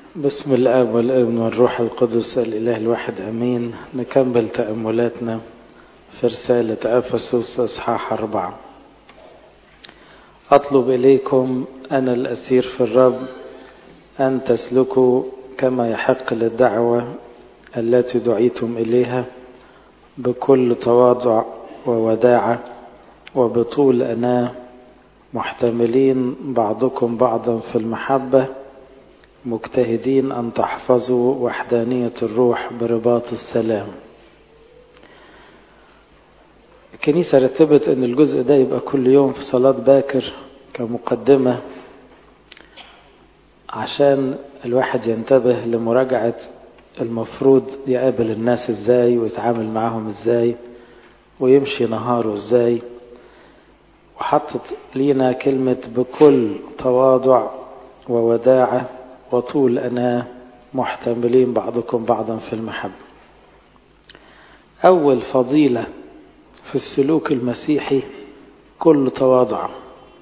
بسم الاب والابن والروح القدس الاله الواحد امين نكمل تاملاتنا في رساله افسس اصحاح اربعه اطلب اليكم انا الاسير في الرب ان تسلكوا كما يحق للدعوه التي دعيتم اليها بكل تواضع ووداعه وبطول اناه محتملين بعضكم بعضا في المحبه مجتهدين أن تحفظوا وحدانية الروح برباط السلام الكنيسة رتبت أن الجزء ده يبقى كل يوم في صلاة باكر كمقدمة عشان الواحد ينتبه لمراجعة المفروض يقابل الناس ازاي ويتعامل معاهم ازاي ويمشي نهاره ازاي وحطت لينا كلمة بكل تواضع ووداعة وطول أنا محتملين بعضكم بعضا في المحبة أول فضيلة في السلوك المسيحي كل تواضع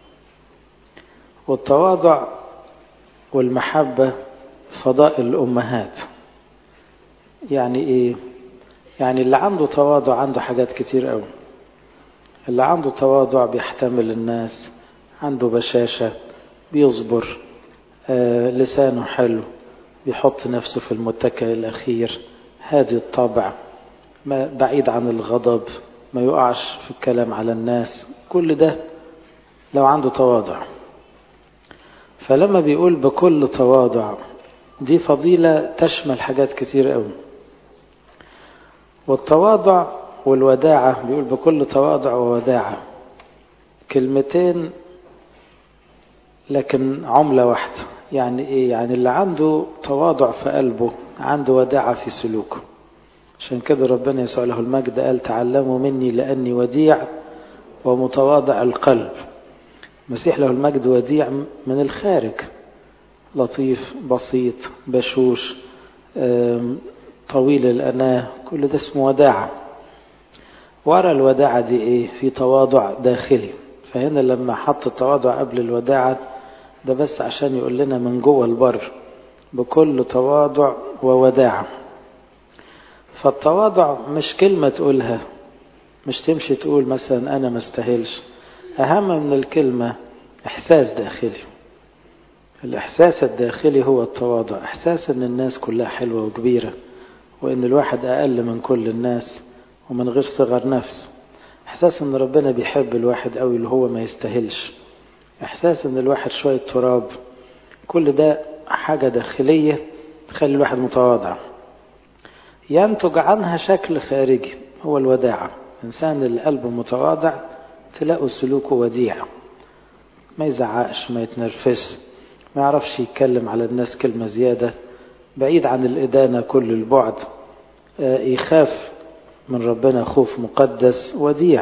والتواضع والمحبة فضائل الأمهات يعني إيه يعني اللي عنده تواضع عنده حاجات كتير قوي اللي عنده تواضع بيحتمل الناس عنده بشاشة بيصبر آه لسانه حلو بيحط نفسه في المتكئ الأخير هادي الطبع ما بعيد عن الغضب ما يقعش في الكلام على الناس كل ده لو عنده تواضع فلما بيقول بكل تواضع دي فضيلة تشمل حاجات كتير قوي والتواضع والوداعة بيقول بكل تواضع ووداعة كلمتين لكن عملة واحدة يعني ايه يعني اللي عنده تواضع في قلبه عنده وداعة في سلوكه عشان كده ربنا يسوع له المجد قال تعلموا مني لأني وديع ومتواضع القلب مسيح له المجد وديع من الخارج لطيف بسيط بشوش طويل الأناة كل ده اسمه وداعة ورا الوداعة دي ايه في تواضع داخلي فهنا لما حط التواضع قبل الوداعة ده بس عشان يقول لنا من جوه البر بكل تواضع ووداعة فالتواضع مش كلمة تقولها مش تمشي تقول مثلا أنا ما استاهلش أهم من الكلمة إحساس داخلي الإحساس الداخلي هو التواضع إحساس إن الناس كلها حلوة وكبيرة وإن الواحد أقل من كل الناس ومن غير صغر نفس إحساس إن ربنا بيحب الواحد أوي اللي هو ما يستاهلش إحساس إن الواحد شوية تراب كل ده حاجة داخلية تخلي الواحد متواضع ينتج عنها شكل خارجي هو الوداعة إنسان اللي قلبه متواضع تلاقوا سلوكه وديع ما يزعقش ما يتنرفز ما يعرفش يتكلم على الناس كلمة زيادة بعيد عن الإدانة كل البعد يخاف من ربنا خوف مقدس وديع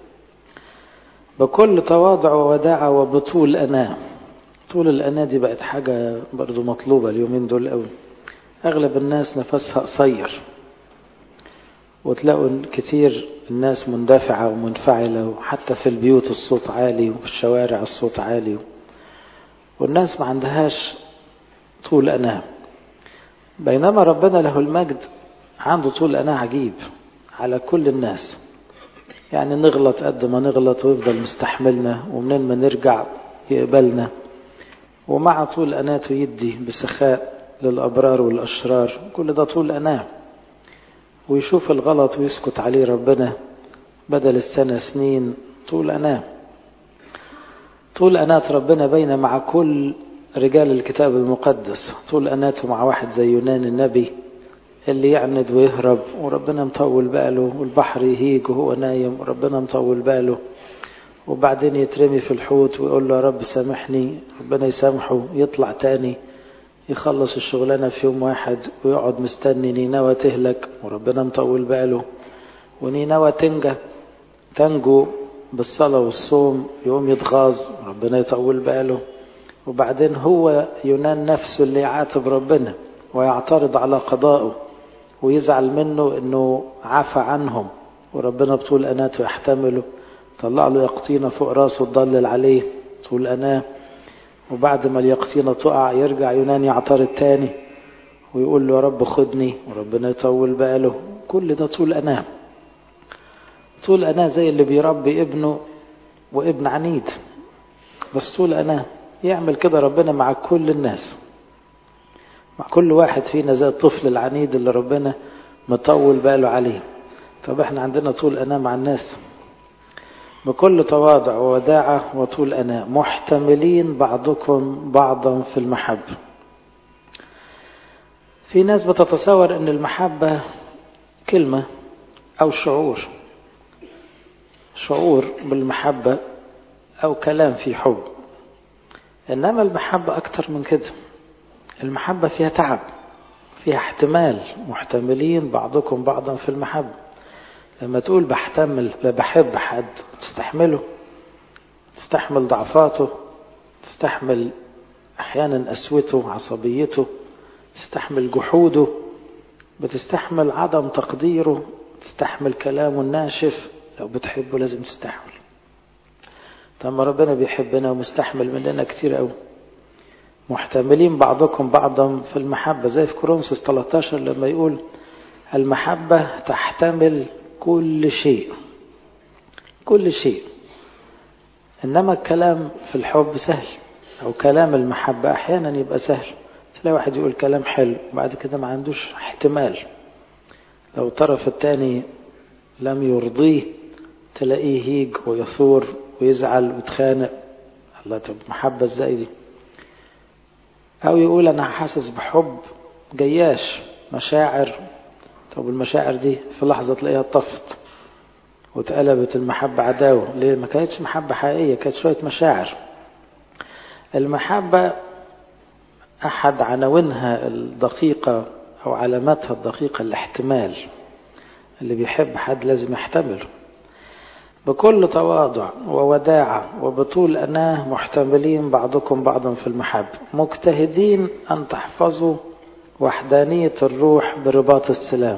بكل تواضع ووداعة وبطول أناة طول الأناة دي بقت حاجة برضو مطلوبة اليومين دول قوي أغلب الناس نفسها قصير وتلاقوا كتير الناس مندفعة ومنفعلة وحتى في البيوت الصوت عالي وفي الشوارع الصوت عالي والناس ما عندهاش طول أناة بينما ربنا له المجد عنده طول أناة عجيب على كل الناس يعني نغلط قد ما نغلط ويفضل مستحملنا ومنين ما نرجع يقبلنا ومع طول أناته يدي بسخاء للأبرار والأشرار كل ده طول أناه ويشوف الغلط ويسكت عليه ربنا بدل السنة سنين طول أناه طول أنات ربنا بين مع كل رجال الكتاب المقدس طول أناته مع واحد زي يونان النبي اللي يعند ويهرب وربنا مطول باله والبحر يهيج وهو نايم وربنا مطول باله وبعدين يترمي في الحوت ويقول له يا رب سامحني ربنا يسامحه يطلع تاني يخلص الشغلانة في يوم واحد ويقعد مستني نينوى تهلك وربنا مطول باله ونينوى تنجى تنجو بالصلاة والصوم يقوم يتغاظ وربنا يطول باله وبعدين هو يونان نفسه اللي يعاتب ربنا ويعترض على قضائه ويزعل منه انه عفى عنهم وربنا بطول اناته يحتمله طلع له يقطينه فوق راسه تضلل عليه طول اناه وبعد ما اليقطينة تقع يرجع يونان يعترض تاني ويقول له يا رب خدني وربنا يطول باله كل ده طول أناه طول أناه زي اللي بيربي ابنه وابن عنيد بس طول أناه يعمل كده ربنا مع كل الناس مع كل واحد فينا زي الطفل العنيد اللي ربنا مطول باله عليه طب احنا عندنا طول أناه مع الناس بكل تواضع ووداعة وطول أناة محتملين بعضكم بعضا في المحبة في ناس بتتصور أن المحبة كلمة أو شعور شعور بالمحبة أو كلام في حب إنما المحبة أكتر من كده المحبة فيها تعب فيها احتمال محتملين بعضكم بعضا في المحبة لما تقول بحتمل بحب حد تستحمله تستحمل ضعفاته تستحمل احيانا قسوته عصبيته تستحمل جحوده بتستحمل عدم تقديره تستحمل كلامه الناشف لو بتحبه لازم تستحمل طب ما ربنا بيحبنا ومستحمل مننا كتير قوي محتملين بعضكم بعضا في المحبة زي في كورنثوس 13 لما يقول المحبة تحتمل كل شيء كل شيء إنما الكلام في الحب سهل أو كلام المحبة أحيانا يبقى سهل تلاقي واحد يقول كلام حلو بعد كده ما عندوش احتمال لو الطرف الثاني لم يرضيه تلاقيه يهيج ويثور ويزعل ويتخانق الله طب محبة ازاي دي أو يقول أنا حاسس بحب جياش مشاعر طب المشاعر دي في لحظة تلاقيها طفت واتقلبت المحبة عداوة ليه ما كانتش محبة حقيقية كانت شوية مشاعر المحبة أحد عناوينها الدقيقة أو علاماتها الدقيقة الاحتمال اللي بيحب حد لازم يحتمله بكل تواضع ووداعة وبطول أناه محتملين بعضكم بعضا في المحبة مجتهدين أن تحفظوا وحدانية الروح برباط السلام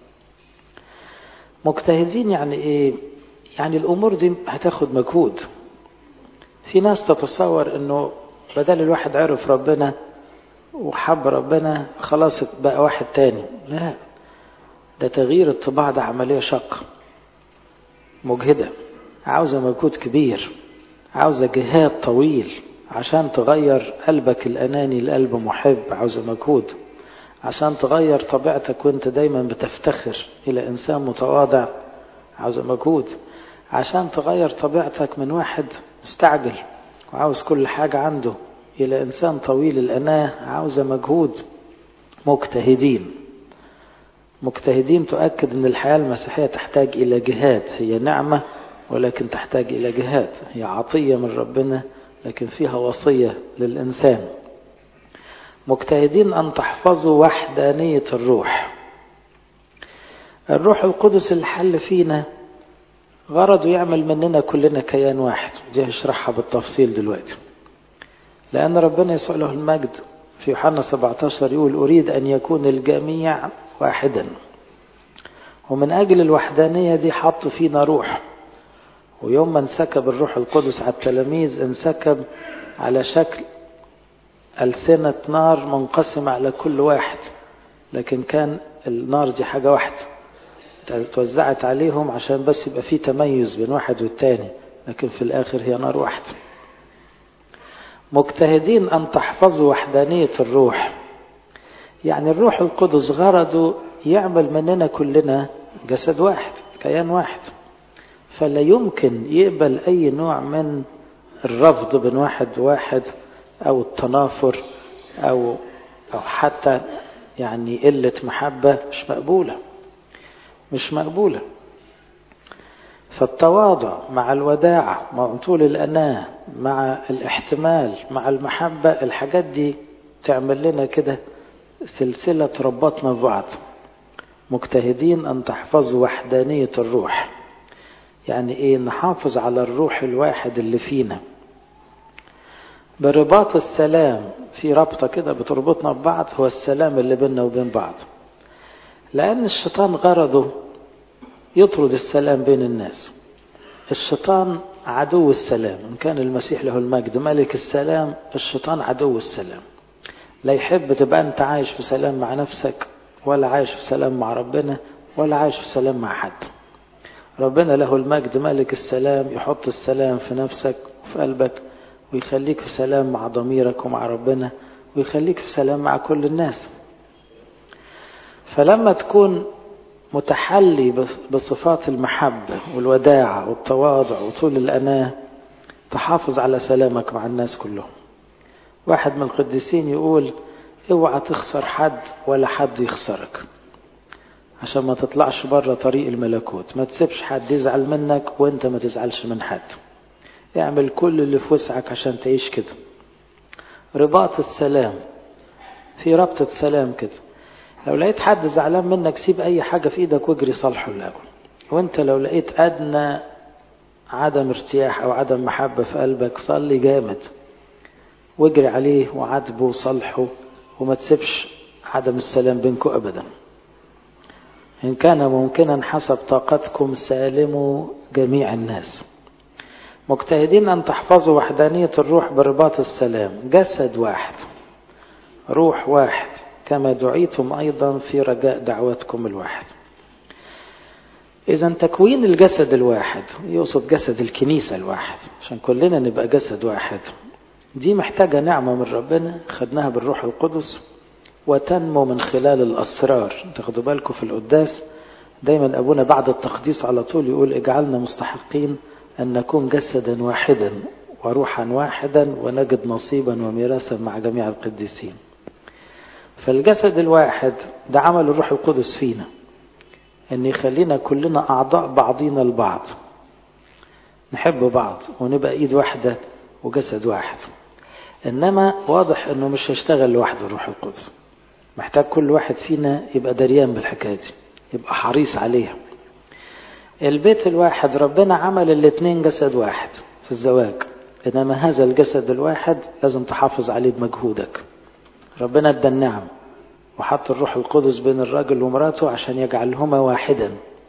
مجتهدين يعني ايه يعني الامور دي هتاخد مجهود في ناس تتصور انه بدل الواحد عرف ربنا وحب ربنا خلاص بقى واحد تاني لا ده تغيير الطباع ده عملية شق مجهدة عاوزة مجهود كبير عاوزة جهاد طويل عشان تغير قلبك الأناني لقلب محب عاوزة مجهود عشان تغير طبيعتك وانت دايما بتفتخر الى انسان متواضع عاوز مجهود عشان تغير طبيعتك من واحد مستعجل وعاوز كل حاجة عنده الى انسان طويل الاناه عاوز مجهود مجتهدين مجتهدين تؤكد ان الحياة المسيحية تحتاج الى جهاد هي نعمة ولكن تحتاج الى جهاد هي عطية من ربنا لكن فيها وصية للإنسان مجتهدين أن تحفظوا وحدانية الروح الروح القدس اللي حل فينا غرضه يعمل مننا كلنا كيان واحد دي هشرحها بالتفصيل دلوقتي لأن ربنا يسوع له المجد في يوحنا 17 يقول أريد أن يكون الجميع واحدا ومن أجل الوحدانية دي حط فينا روح ويوم ما انسكب الروح القدس على التلاميذ انسكب على شكل ألسنة نار منقسمة على كل واحد لكن كان النار دي حاجة واحدة توزعت عليهم عشان بس يبقى في تميز بين واحد والتاني لكن في الآخر هي نار واحدة مجتهدين أن تحفظوا وحدانية الروح يعني الروح القدس غرضه يعمل مننا كلنا جسد واحد كيان واحد فلا يمكن يقبل أي نوع من الرفض بين واحد واحد أو التنافر أو أو حتى يعني قلة محبة مش مقبولة مش مقبولة فالتواضع مع الوداعة مع طول الأناة مع الاحتمال مع المحبة الحاجات دي تعمل لنا كده سلسلة ربطنا ببعض مجتهدين أن تحفظوا وحدانية الروح يعني إيه نحافظ على الروح الواحد اللي فينا برباط السلام في رابطة كده بتربطنا ببعض هو السلام اللي بيننا وبين بعض لأن الشيطان غرضه يطرد السلام بين الناس الشيطان عدو السلام إن كان المسيح له المجد ملك السلام الشيطان عدو السلام لا يحب تبقى انت عايش في سلام مع نفسك ولا عايش في سلام مع ربنا ولا عايش في سلام مع حد ربنا له المجد ملك السلام يحط السلام في نفسك وفي قلبك ويخليك في سلام مع ضميرك ومع ربنا ويخليك في سلام مع كل الناس فلما تكون متحلي بصفات المحبة والوداعة والتواضع وطول الأناة تحافظ على سلامك مع الناس كلهم واحد من القديسين يقول اوعى تخسر حد ولا حد يخسرك عشان ما تطلعش بره طريق الملكوت ما تسيبش حد يزعل منك وانت ما تزعلش من حد اعمل كل اللي في وسعك عشان تعيش كده رباط السلام في ربطة سلام كده لو لقيت حد زعلان منك سيب اي حاجة في ايدك واجري صالحه الاول وانت لو لقيت ادنى عدم ارتياح او عدم محبة في قلبك صلي جامد واجري عليه وعاتبه وصالحه وما تسيبش عدم السلام بينكم ابدا ان كان ممكنا حسب طاقتكم سالموا جميع الناس مجتهدين ان تحفظوا وحدانية الروح برباط السلام جسد واحد روح واحد كما دعيتم ايضا في رجاء دعوتكم الواحد إذا تكوين الجسد الواحد يقصد جسد الكنيسة الواحد عشان كلنا نبقى جسد واحد دي محتاجة نعمة من ربنا خدناها بالروح القدس وتنمو من خلال الأسرار تاخدوا بالكم في القداس دايما أبونا بعد التقديس على طول يقول اجعلنا مستحقين أن نكون جسدا واحدا وروحا واحدا ونجد نصيبا وميراثا مع جميع القديسين فالجسد الواحد ده عمل الروح القدس فينا ان يخلينا كلنا اعضاء بعضينا البعض نحب بعض ونبقى ايد واحده وجسد واحد انما واضح انه مش هيشتغل لوحده الروح القدس محتاج كل واحد فينا يبقى دريان بالحكايه دي يبقى حريص عليها البيت الواحد ربنا عمل الاتنين جسد واحد في الزواج انما هذا الجسد الواحد لازم تحافظ عليه بمجهودك ربنا ادى النعم وحط الروح القدس بين الراجل ومراته عشان يجعلهما واحدا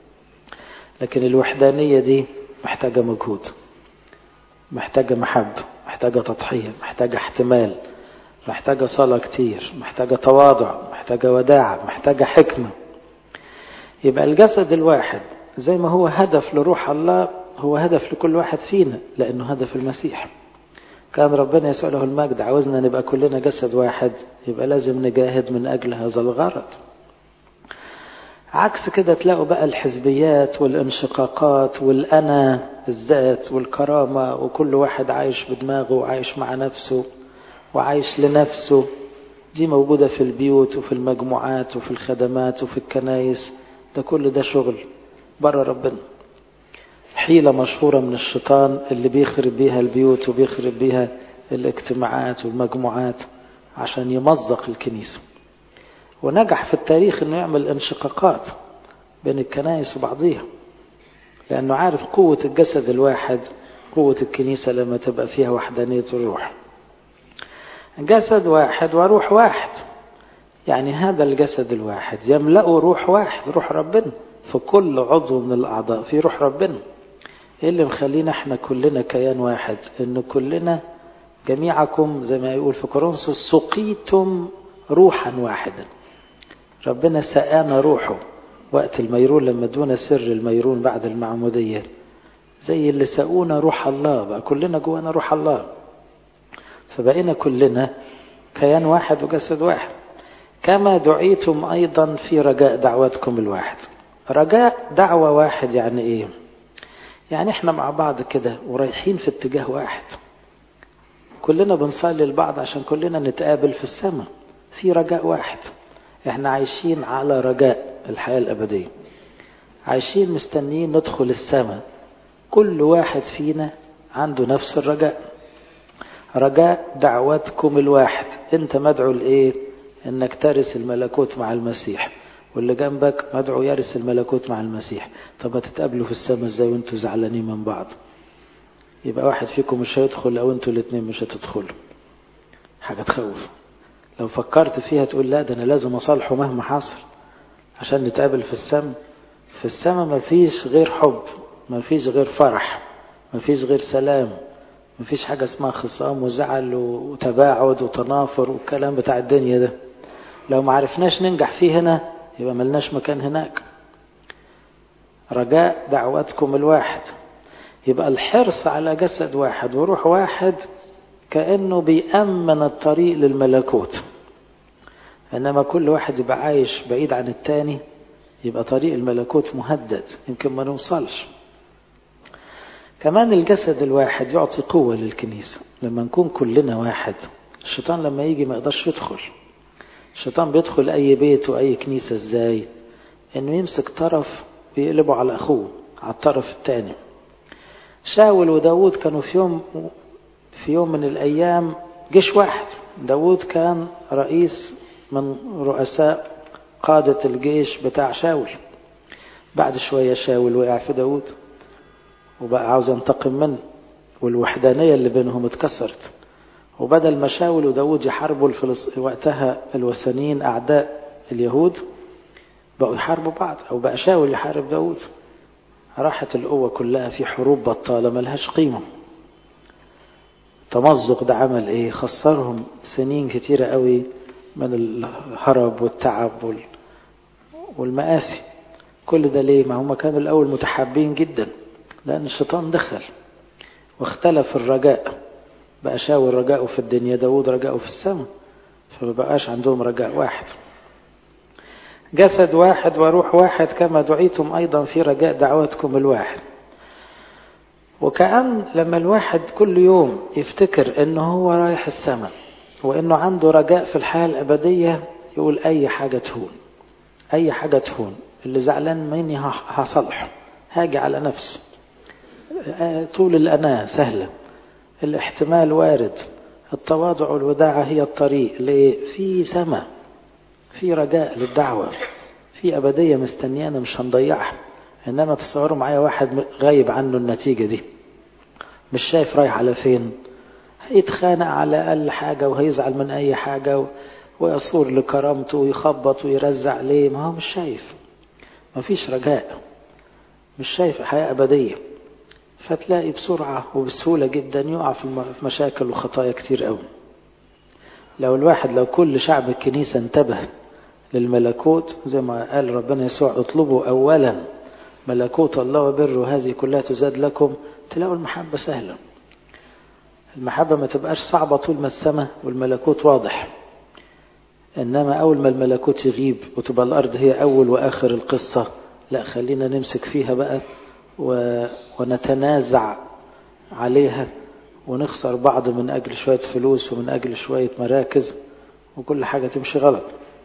لكن الوحدانية دي محتاجة مجهود محتاجة محبة محتاجة تضحية محتاجة احتمال محتاجة صلاة كتير محتاجة تواضع محتاجة وداعة محتاجة حكمة يبقى الجسد الواحد زي ما هو هدف لروح الله هو هدف لكل واحد فينا لأنه هدف المسيح كان ربنا يسوع له المجد عاوزنا نبقى كلنا جسد واحد يبقى لازم نجاهد من أجل هذا الغرض عكس كده تلاقوا بقى الحزبيات والانشقاقات والأنا الذات والكرامة وكل واحد عايش بدماغه وعايش مع نفسه وعايش لنفسه دي موجودة في البيوت وفي المجموعات وفي الخدمات وفي الكنايس ده كل ده شغل بره ربنا حيلة مشهورة من الشيطان اللي بيخرب بيها البيوت وبيخرب بيها الاجتماعات والمجموعات عشان يمزق الكنيسة ونجح في التاريخ انه يعمل انشقاقات بين الكنائس وبعضيها لانه عارف قوة الجسد الواحد قوة الكنيسة لما تبقى فيها وحدانية الروح جسد واحد وروح واحد يعني هذا الجسد الواحد يملأه روح واحد روح ربنا في كل عضو من الأعضاء في روح ربنا ايه اللي مخلينا احنا كلنا كيان واحد ان كلنا جميعكم زي ما يقول في كورنثوس سقيتم روحا واحدا ربنا سقانا روحه وقت الميرون لما ادونا سر الميرون بعد المعمودية زي اللي سقونا روح الله بقى كلنا جوانا روح الله فبقينا كلنا كيان واحد وجسد واحد كما دعيتم أيضا في رجاء دعوتكم الواحد رجاء دعوة واحد يعني ايه يعني احنا مع بعض كده ورايحين في اتجاه واحد كلنا بنصلي لبعض عشان كلنا نتقابل في السماء في رجاء واحد احنا عايشين على رجاء الحياة الأبدية عايشين مستنيين ندخل السماء كل واحد فينا عنده نفس الرجاء رجاء دعوتكم الواحد انت مدعو لايه انك ترث الملكوت مع المسيح واللي جنبك مدعو يرث الملكوت مع المسيح طب هتتقابلوا في السماء ازاي وانتوا زعلانين من بعض يبقى واحد فيكم مش هيدخل او انتوا الاثنين مش هتدخلوا حاجة تخوف لو فكرت فيها تقول لا ده انا لازم اصالحه مهما حصل عشان نتقابل في السماء في السماء مفيش غير حب مفيش غير فرح مفيش غير سلام مفيش حاجة اسمها خصام وزعل وتباعد وتنافر والكلام بتاع الدنيا ده لو ما عرفناش ننجح فيه هنا يبقى ملناش مكان هناك رجاء دعوتكم الواحد يبقى الحرص على جسد واحد وروح واحد كأنه بيأمن الطريق للملكوت إنما كل واحد يبقى عايش بعيد عن التاني يبقى طريق الملكوت مهدد يمكن ما نوصلش كمان الجسد الواحد يعطي قوة للكنيسة لما نكون كلنا واحد الشيطان لما يجي ما يقدرش يدخل الشيطان بيدخل أي بيت وأي كنيسة إزاي إنه يمسك طرف ويقلبه على أخوه على الطرف الثاني شاول وداود كانوا في يوم في يوم من الأيام جيش واحد داود كان رئيس من رؤساء قادة الجيش بتاع شاول بعد شوية شاول وقع في داود وبقى عاوز ينتقم منه والوحدانية اللي بينهم اتكسرت وبدل ما شاول وداود يحاربوا الفلس... وقتها الوثنيين أعداء اليهود بقوا يحاربوا بعض أو بقى شاول يحارب داود راحت القوة كلها في حروب بطالة ملهاش قيمة التمزق ده عمل ايه خسرهم سنين كتيرة قوي من الهرب والتعب وال... والمآسي كل ده ليه ما هم كانوا الأول متحابين جدا لأن الشيطان دخل واختلف الرجاء بقى شاول رجاءه في الدنيا داود رجاءه في السماء فما بقاش عندهم رجاء واحد جسد واحد وروح واحد كما دعيتم أيضا في رجاء دعوتكم الواحد وكأن لما الواحد كل يوم يفتكر انه هو رايح السماء وانه عنده رجاء في الحياة الأبدية يقول أي حاجة تهون أي حاجة تهون اللي زعلان مني هصلحه هاجي على نفسي طول الأناة سهلة الاحتمال وارد التواضع والوداعة هي الطريق ليه في سماء في رجاء للدعوة في أبدية مستنيانا مش هنضيعها إنما تصوروا معايا واحد غايب عنه النتيجة دي مش شايف رايح على فين هيتخانق على أقل حاجة وهيزعل من أي حاجة ويصور لكرامته ويخبط ويرزع ليه ما هو مش شايف مفيش رجاء مش شايف حياة أبدية فتلاقي بسرعة وبسهولة جدا يقع في مشاكل وخطايا كتير قوي لو الواحد لو كل شعب الكنيسة انتبه للملكوت زي ما قال ربنا يسوع اطلبوا أولا ملكوت الله وبره هذه كلها تزاد لكم تلاقوا المحبة سهلة المحبة ما تبقاش صعبة طول ما السماء والملكوت واضح إنما أول ما الملكوت يغيب وتبقى الأرض هي أول وآخر القصة لا خلينا نمسك فيها بقى و... ونتنازع عليها ونخسر بعض من أجل شوية فلوس ومن أجل شوية مراكز وكل حاجة تمشي غلط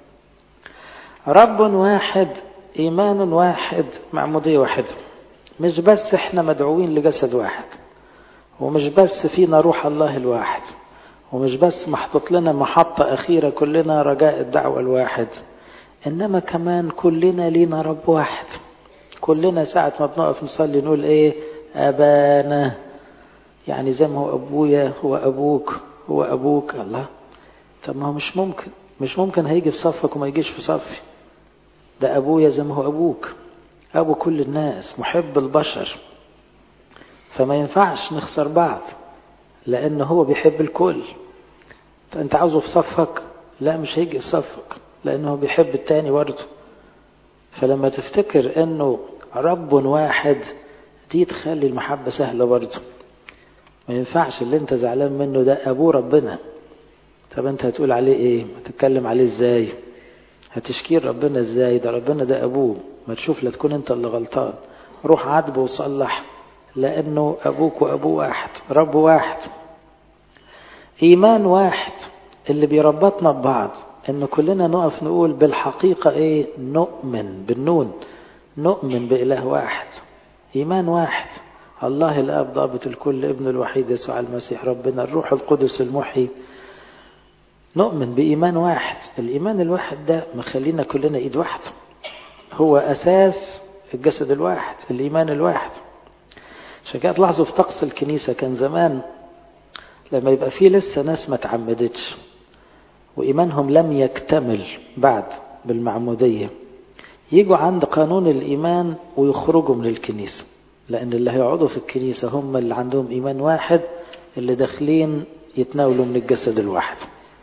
رب واحد إيمان واحد معمودية واحدة مش بس احنا مدعوين لجسد واحد ومش بس فينا روح الله الواحد ومش بس محطوط لنا محطة أخيرة كلنا رجاء الدعوة الواحد إنما كمان كلنا لينا رب واحد كلنا ساعة ما بنقف نصلي نقول إيه أبانا يعني زي ما هو أبويا هو أبوك هو أبوك الله طب ما هو مش ممكن مش ممكن هيجي في صفك وما يجيش في صفي ده أبويا زي ما هو أبوك أبو كل الناس محب البشر فما ينفعش نخسر بعض لأنه هو بيحب الكل أنت عاوزه في صفك لا مش هيجي في صفك لأنه بيحب التاني برضه فلما تفتكر أنه رب واحد دي تخلي المحبة سهلة برضه ما ينفعش اللي انت زعلان منه ده أبوه ربنا طب انت هتقول عليه ايه هتتكلم عليه ازاي هتشكي ربنا ازاي ده ربنا ده أبوه ما تشوف لا تكون انت اللي غلطان روح عاتبه وصلح لأنه أبوك وأبوه واحد رب واحد إيمان واحد اللي بيربطنا ببعض إن كلنا نقف نقول بالحقيقة إيه نؤمن بالنون نؤمن بإله واحد إيمان واحد الله الآب ضابط الكل ابن الوحيد يسوع المسيح ربنا الروح القدس المحيي نؤمن بإيمان واحد الإيمان الواحد ده مخلينا كلنا إيد واحدة هو أساس الجسد الواحد الإيمان الواحد عشان كده تلاحظوا في طقس الكنيسة كان زمان لما يبقى فيه لسه ناس ما تعمدتش وإيمانهم لم يكتمل بعد بالمعمودية يجوا عند قانون الإيمان ويخرجوا من الكنيسة لأن اللي هيقعدوا في الكنيسة هم اللي عندهم إيمان واحد اللي داخلين يتناولوا من الجسد الواحد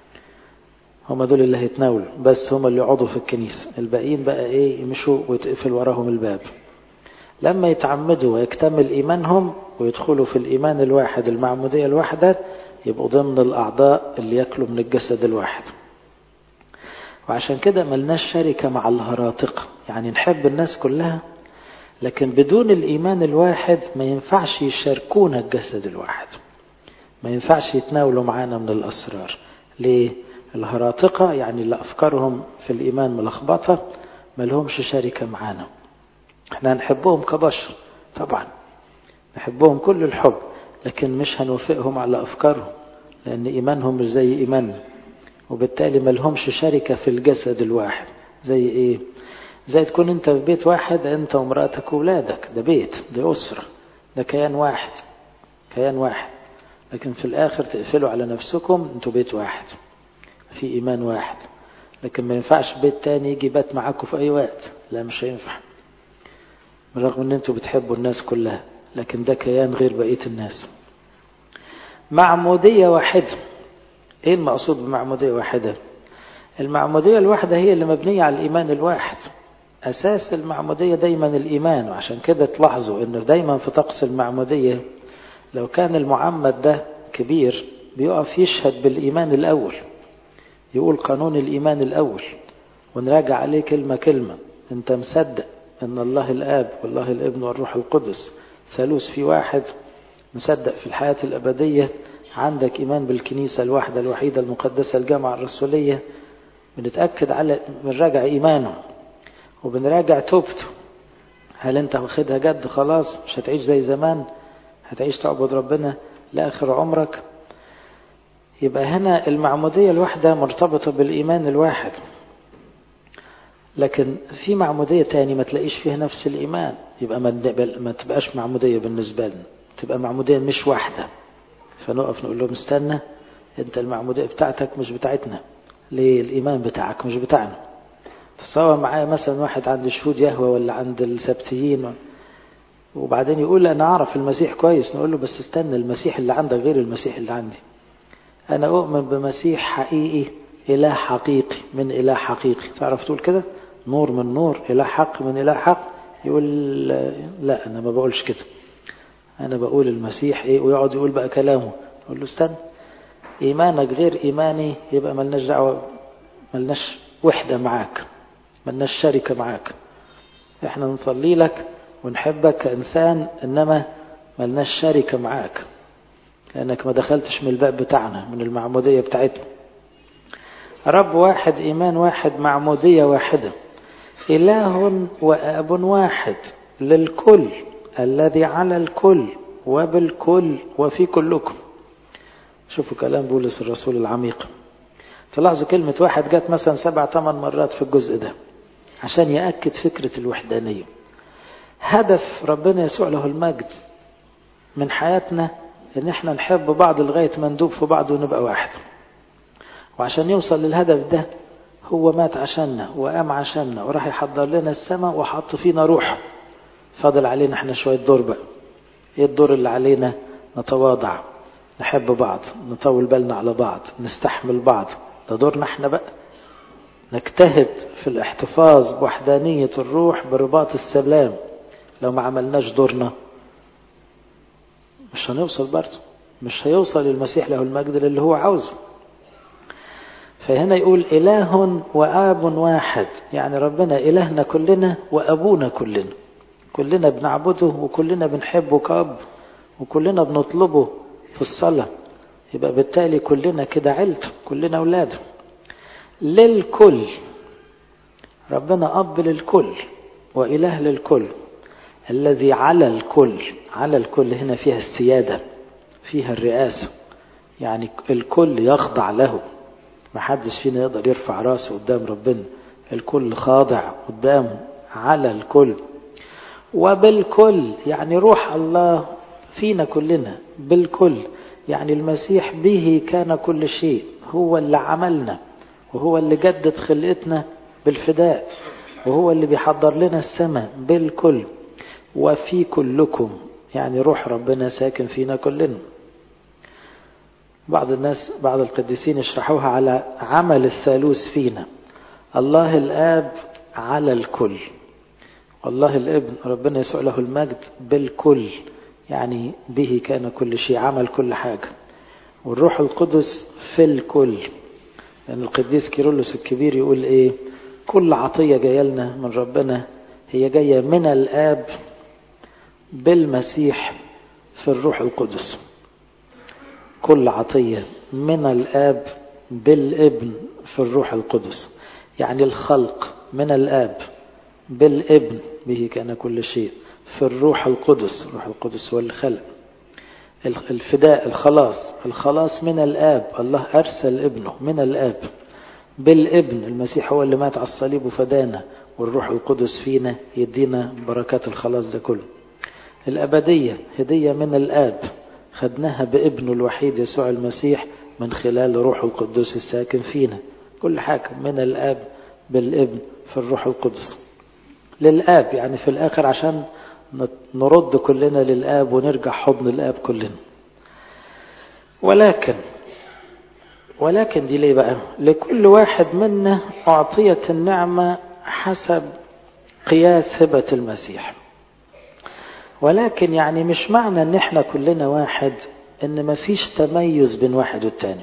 هم دول اللي هيتناولوا بس هم اللي يقعدوا في الكنيسة الباقيين بقى ايه يمشوا ويتقفل وراهم الباب لما يتعمدوا ويكتمل إيمانهم ويدخلوا في الإيمان الواحد المعمودية الواحدة يبقوا ضمن الأعضاء اللي يأكلوا من الجسد الواحد وعشان كده ملناش شركة مع الهراطقة يعني نحب الناس كلها لكن بدون الإيمان الواحد ما ينفعش يشاركونا الجسد الواحد ما ينفعش يتناولوا معانا من الأسرار ليه؟ الهراطقة يعني اللي أفكارهم في الإيمان ملخبطة ما لهمش شركة معانا احنا هنحبهم كبشر طبعا نحبهم كل الحب لكن مش هنوافقهم على أفكارهم لأن إيمانهم مش زي إيماننا وبالتالي ما لهمش شركة في الجسد الواحد زي إيه زي تكون أنت في بيت واحد أنت ومرأتك وولادك ده بيت ده أسرة ده كيان واحد كيان واحد لكن في الآخر تقفلوا على نفسكم أنتوا بيت واحد في إيمان واحد لكن ما ينفعش بيت تاني يجي بات معاكم في أي وقت لا مش هينفع بالرغم أن أنتوا بتحبوا الناس كلها لكن ده كيان غير بقية الناس معمودية واحدة ايه المقصود بمعمودية واحدة المعمودية الواحدة هي اللي مبنية على الإيمان الواحد أساس المعمودية دايما الإيمان وعشان كده تلاحظوا أنه دايما في طقس المعمودية لو كان المعمد ده كبير بيقف يشهد بالإيمان الأول يقول قانون الإيمان الأول ونراجع عليه كلمة كلمة أنت مصدق أن الله الآب والله الابن والروح القدس ثالوث في واحد مصدق في الحياة الأبدية عندك إيمان بالكنيسة الواحدة الوحيدة المقدسة الجامعة الرسولية بنتأكد على بنراجع إيمانه وبنراجع توبته هل أنت واخدها جد خلاص مش هتعيش زي زمان هتعيش تعبد ربنا لآخر عمرك يبقى هنا المعمودية الواحدة مرتبطة بالإيمان الواحد لكن في معمودية تاني ما تلاقيش فيها نفس الإيمان يبقى ما تبقاش معمودية بالنسبة لنا تبقى معمودية مش واحدة فنقف نقول لهم استنى انت المعمودية بتاعتك مش بتاعتنا ليه الإيمان بتاعك مش بتاعنا تصور معايا مثلا واحد عند شهود يهوى ولا عند السبتيين وبعدين يقول أنا أعرف المسيح كويس نقول له بس استنى المسيح اللي عندك غير المسيح اللي عندي أنا أؤمن بمسيح حقيقي إله حقيقي من إله حقيقي تعرف تقول كده نور من نور إله حق من إله حق يقول لا أنا ما بقولش كده أنا بقول المسيح إيه ويقعد يقول بقى كلامه أقول له استنى إيمانك غير إيماني يبقى ملناش دعوة ملناش وحدة معاك ملناش شركة معاك إحنا نصلي لك ونحبك كإنسان إنما ملناش شركة معاك لأنك ما دخلتش من الباب بتاعنا من المعمودية بتاعتنا رب واحد إيمان واحد معمودية واحدة إله وأب واحد للكل الذي على الكل وبالكل وفي كلكم شوفوا كلام بولس الرسول العميق تلاحظوا كلمة واحد جت مثلا سبع ثمان مرات في الجزء ده عشان يأكد فكرة الوحدانية هدف ربنا يسوع له المجد من حياتنا ان احنا نحب بعض لغاية ما ندوب في بعض ونبقى واحد وعشان يوصل للهدف ده هو مات عشاننا وقام عشاننا وراح يحضر لنا السماء وحط فينا روح فاضل علينا احنا شوية دور بقى ايه الدور اللي علينا نتواضع نحب بعض نطول بالنا على بعض نستحمل بعض ده دورنا احنا بقى نجتهد في الاحتفاظ بوحدانية الروح برباط السلام لو ما عملناش دورنا مش هنوصل برضه مش هيوصل للمسيح له المجد اللي هو عاوزه فهنا يقول إله وآب واحد يعني ربنا إلهنا كلنا وأبونا كلنا كلنا بنعبده وكلنا بنحبه كأب وكلنا بنطلبه في الصلاة يبقى بالتالي كلنا كده عيلته كلنا أولاده للكل ربنا أب للكل وإله للكل الذي على الكل على الكل هنا فيها السيادة فيها الرئاسة يعني الكل يخضع له ما حدش فينا يقدر يرفع راسه قدام ربنا الكل خاضع قدامه على الكل وبالكل يعني روح الله فينا كلنا بالكل يعني المسيح به كان كل شيء هو اللي عملنا وهو اللي جدد خلقتنا بالفداء وهو اللي بيحضر لنا السماء بالكل وفي كلكم يعني روح ربنا ساكن فينا كلنا بعض الناس بعض القديسين يشرحوها على عمل الثالوث فينا الله الآب على الكل والله الابن ربنا يسوع له المجد بالكل يعني به كان كل شيء عمل كل حاجة والروح القدس في الكل لأن القديس كيرلس الكبير يقول إيه كل عطية جاية لنا من ربنا هي جاية من الآب بالمسيح في الروح القدس كل عطية من الآب بالابن في الروح القدس يعني الخلق من الآب بالابن به كان كل شيء في الروح القدس الروح القدس هو الخلق الفداء الخلاص الخلاص من الآب الله أرسل ابنه من الآب بالابن المسيح هو اللي مات على الصليب وفدانا والروح القدس فينا يدينا بركات الخلاص ده كله الأبدية هدية من الآب خدناها بابنه الوحيد يسوع المسيح من خلال روح القدس الساكن فينا كل حاجة من الآب بالابن في الروح القدس للآب يعني في الآخر عشان نرد كلنا للآب ونرجع حضن الآب كلنا ولكن ولكن دي ليه بقى لكل واحد منا أعطيت النعمة حسب قياس هبة المسيح ولكن يعني مش معنى ان احنا كلنا واحد ان مفيش تميز بين واحد والتاني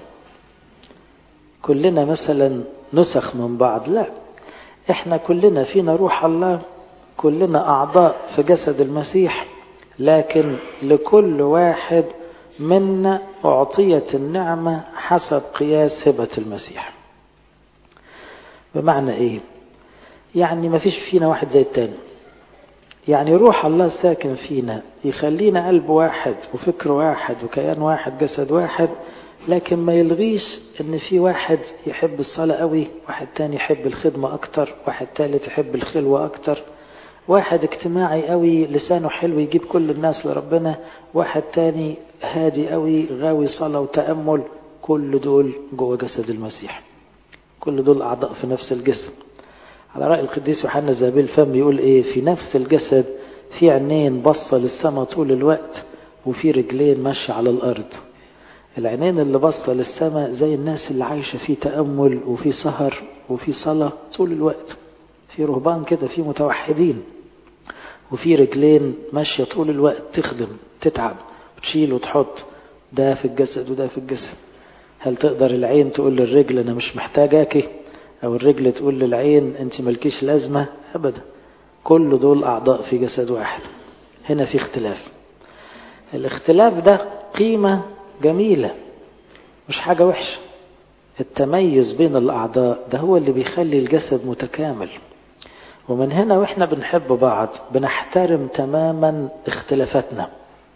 كلنا مثلا نسخ من بعض لا احنا كلنا فينا روح الله كلنا اعضاء في جسد المسيح لكن لكل واحد منا اعطيت النعمه حسب قياس هبه المسيح بمعنى ايه يعني ما فيش فينا واحد زي التاني يعني روح الله ساكن فينا يخلينا قلب واحد وفكر واحد وكيان واحد جسد واحد لكن ما يلغيش ان في واحد يحب الصلاة قوي واحد تاني يحب الخدمة اكتر واحد تالت يحب الخلوة اكتر واحد اجتماعي قوي لسانه حلو يجيب كل الناس لربنا واحد تاني هادي قوي غاوي صلاة وتأمل كل دول جوه جسد المسيح كل دول أعضاء في نفس الجسد على رأي القديس يوحنا زابيل فم يقول إيه في نفس الجسد في عينين بصة للسماء طول الوقت وفي رجلين ماشية على الأرض العينين اللي بصة للسماء زي الناس اللي عايشة في تأمل وفي سهر وفي صلاة طول الوقت في رهبان كده في متوحدين وفي رجلين ماشية طول الوقت تخدم تتعب وتشيل وتحط ده في الجسد وده في الجسد هل تقدر العين تقول للرجل أنا مش محتاجاكي أو الرجل تقول للعين أنت ملكيش لازمة أبدا كل دول أعضاء في جسد واحد هنا في اختلاف الاختلاف ده قيمة جميلة مش حاجة وحشة التميز بين الأعضاء ده هو اللي بيخلي الجسد متكامل ومن هنا واحنا بنحب بعض بنحترم تماما اختلافاتنا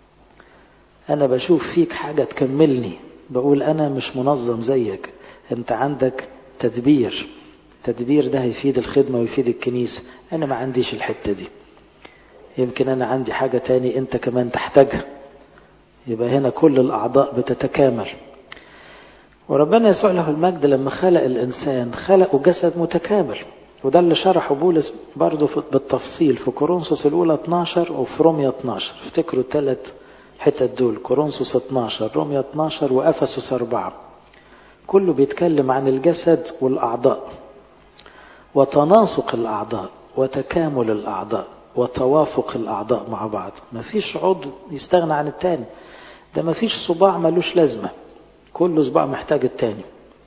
انا بشوف فيك حاجة تكملني بقول انا مش منظم زيك انت عندك تدبير التدبير ده هيفيد الخدمة ويفيد الكنيسة انا ما عنديش الحتة دي يمكن انا عندي حاجة تاني انت كمان تحتاجها يبقى هنا كل الاعضاء بتتكامل وربنا يسوع له المجد لما خلق الانسان خلقه جسد متكامل وده اللي شرحه بولس برضه بالتفصيل في كورنثوس الأولى 12 وفي روميا 12 افتكروا الثلاث حتت دول كورنثوس 12 روميا 12 وأفسس 4 كله بيتكلم عن الجسد والأعضاء وتناسق الأعضاء وتكامل الأعضاء وتوافق الأعضاء مع بعض مفيش عضو يستغنى عن التاني ده مفيش صباع ملوش لازمة كل صباع محتاج التاني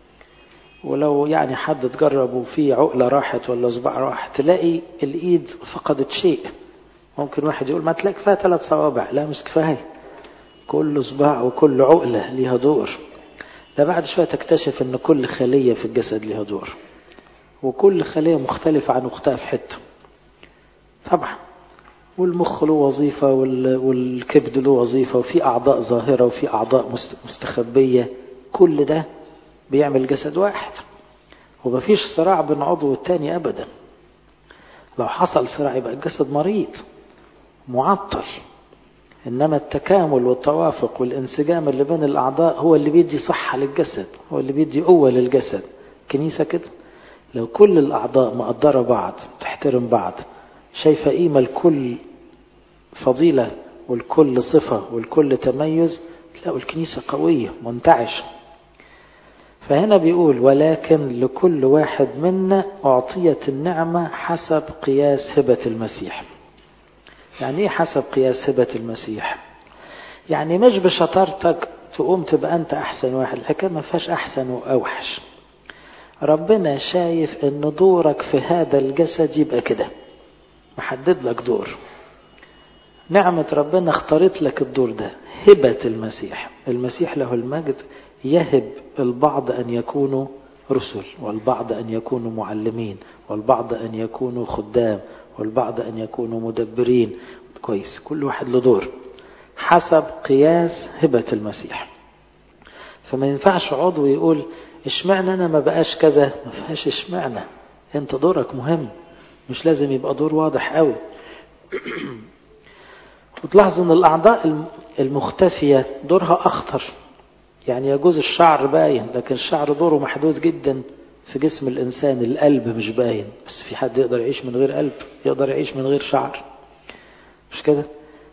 ولو يعني حد تجرب وفي عقلة راحت ولا صباع راح تلاقي الإيد فقدت شيء ممكن واحد يقول ما تلاقي كفاية ثلاث صوابع لا مش كفاية كل صباع وكل عقلة ليها دور ده بعد شوية تكتشف ان كل خلية في الجسد ليها دور وكل خلية مختلفة عن اختها في حتة طبعا والمخ له وظيفة والكبد له وظيفة وفي أعضاء ظاهرة وفي أعضاء مستخبية كل ده بيعمل جسد واحد ومفيش صراع بين عضو والتاني أبدا لو حصل صراع يبقى الجسد مريض معطل إنما التكامل والتوافق والانسجام اللي بين الأعضاء هو اللي بيدي صحة للجسد هو اللي بيدي قوة للجسد كنيسة كده لو كل الأعضاء مقدرة بعض تحترم بعض شايفة قيمة لكل فضيلة والكل صفة والكل تميز تلاقوا الكنيسة قوية منتعشة فهنا بيقول ولكن لكل واحد منا أعطيت النعمة حسب قياس هبة المسيح يعني ايه حسب قياس هبة المسيح يعني مش بشطارتك تقوم تبقى انت احسن واحد الحكايه ما فيهاش احسن واوحش ربنا شايف ان دورك في هذا الجسد يبقى كده محدد لك دور نعمة ربنا اختارت لك الدور ده هبة المسيح المسيح له المجد يهب البعض أن يكونوا رسل والبعض أن يكونوا معلمين والبعض أن يكونوا خدام والبعض أن يكونوا مدبرين كويس كل واحد له دور حسب قياس هبة المسيح فما ينفعش عضو يقول اشمعنى انا ما بقاش كذا ما فيهاش اشمعنى انت دورك مهم مش لازم يبقى دور واضح قوي وتلاحظ ان الاعضاء المختفية دورها اخطر يعني يجوز الشعر باين لكن الشعر دوره محدود جدا في جسم الانسان القلب مش باين بس في حد يقدر يعيش من غير قلب يقدر يعيش من غير شعر مش كده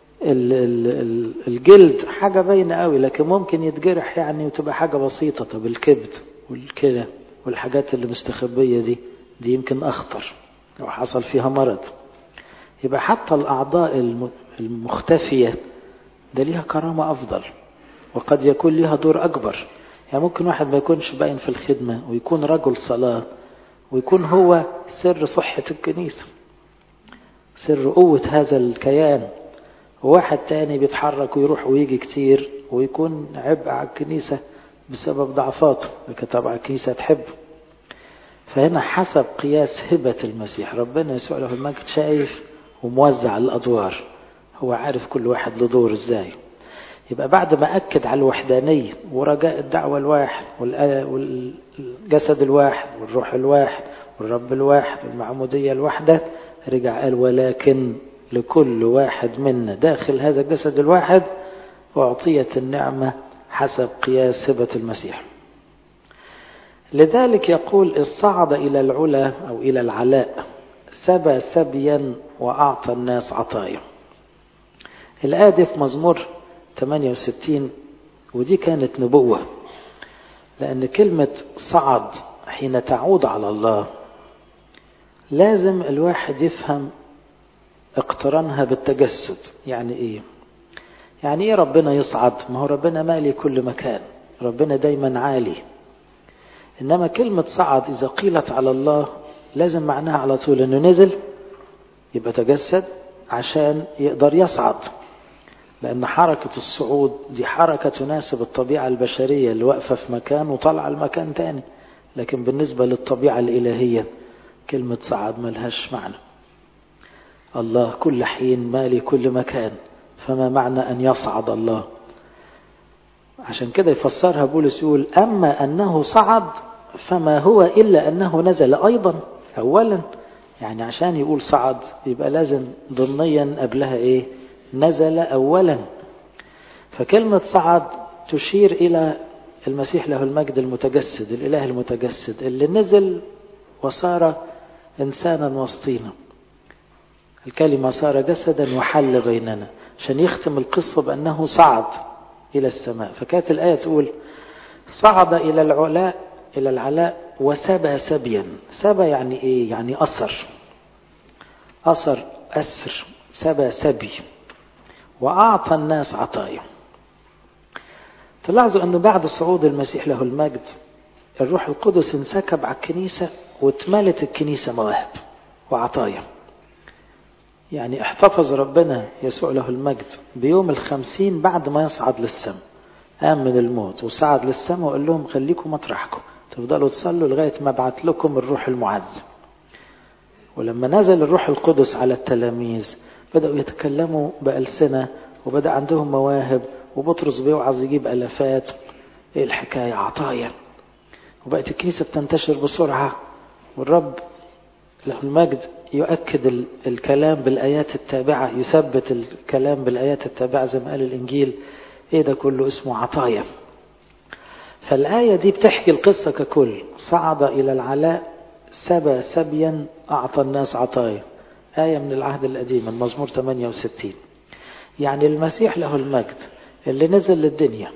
الجلد حاجة باينة قوي لكن ممكن يتجرح يعني وتبقى حاجة بسيطة طب الكبد والكلى والحاجات اللي مستخبية دي دي يمكن أخطر لو حصل فيها مرض يبقى حتى الأعضاء المختفية ده ليها كرامة أفضل وقد يكون ليها دور أكبر يعني ممكن واحد ما يكونش باين في الخدمة ويكون رجل صلاة ويكون هو سر صحة الكنيسة سر قوة هذا الكيان وواحد تاني بيتحرك ويروح ويجي كتير ويكون عبء على الكنيسة بسبب ضعفاته لكن طبعا الكنيسة تحبه فهنا حسب قياس هبة المسيح ربنا يسوع له المجد شايف وموزع الأدوار هو عارف كل واحد له دور ازاي يبقى بعد ما أكد على الوحدانية ورجاء الدعوة الواحد والجسد الواحد والروح الواحد والرب الواحد والمعمودية الواحدة رجع قال ولكن لكل واحد منا داخل هذا الجسد الواحد أعطيت النعمة حسب قياس هبة المسيح لذلك يقول الصعد إلى العلا أو إلى العلاء سبى سبيا وأعطى الناس عطايا الآية دي في مزمور 68 ودي كانت نبوة لأن كلمة صعد حين تعود على الله لازم الواحد يفهم اقترانها بالتجسد يعني ايه يعني ايه ربنا يصعد ما هو ربنا مالي كل مكان ربنا دايما عالي انما كلمة صعد اذا قيلت على الله لازم معناها على طول انه نزل يبقى تجسد عشان يقدر يصعد لان حركة الصعود دي حركة تناسب الطبيعة البشرية اللي واقفة في مكان وطالعة لمكان تاني لكن بالنسبة للطبيعة الإلهية كلمة صعد ملهاش معنى الله كل حين مالي كل مكان فما معنى أن يصعد الله عشان كده يفسرها بولس يقول أما أنه صعد فما هو إلا أنه نزل أيضا أولا يعني عشان يقول صعد يبقى لازم ضمنيا قبلها إيه نزل أولا فكلمة صعد تشير إلى المسيح له المجد المتجسد الإله المتجسد اللي نزل وصار إنسانا وسطينا الكلمة صار جسدا وحل بيننا عشان يختم القصة بأنه صعد إلى السماء فكانت الآية تقول صعد إلى العلاء إلى العلاء وسبى سبيا سبى يعني إيه يعني أثر أثر أسر سبى سبي وأعطى الناس عطايا تلاحظوا أنه بعد صعود المسيح له المجد الروح القدس انسكب على الكنيسة واتملت الكنيسة مواهب وعطايا يعني احتفظ ربنا يسوع له المجد بيوم الخمسين بعد ما يصعد للسماء قام من الموت وصعد للسماء وقال لهم خليكم مطرحكم تفضلوا تصلوا لغاية ما ابعت لكم الروح المعز ولما نزل الروح القدس على التلاميذ بدأوا يتكلموا بألسنة وبدأ عندهم مواهب وبطرس بيوعظ يجيب ألفات ايه الحكاية عطايا وبقت الكنيسة بتنتشر بسرعة والرب له المجد يؤكد الكلام بالآيات التابعة يثبت الكلام بالآيات التابعة زي ما قال الإنجيل إيه ده كله اسمه عطايا فالآية دي بتحكي القصة ككل صعد إلى العلاء سبى سبيا أعطى الناس عطايا آية من العهد القديم المزمور 68 يعني المسيح له المجد اللي نزل للدنيا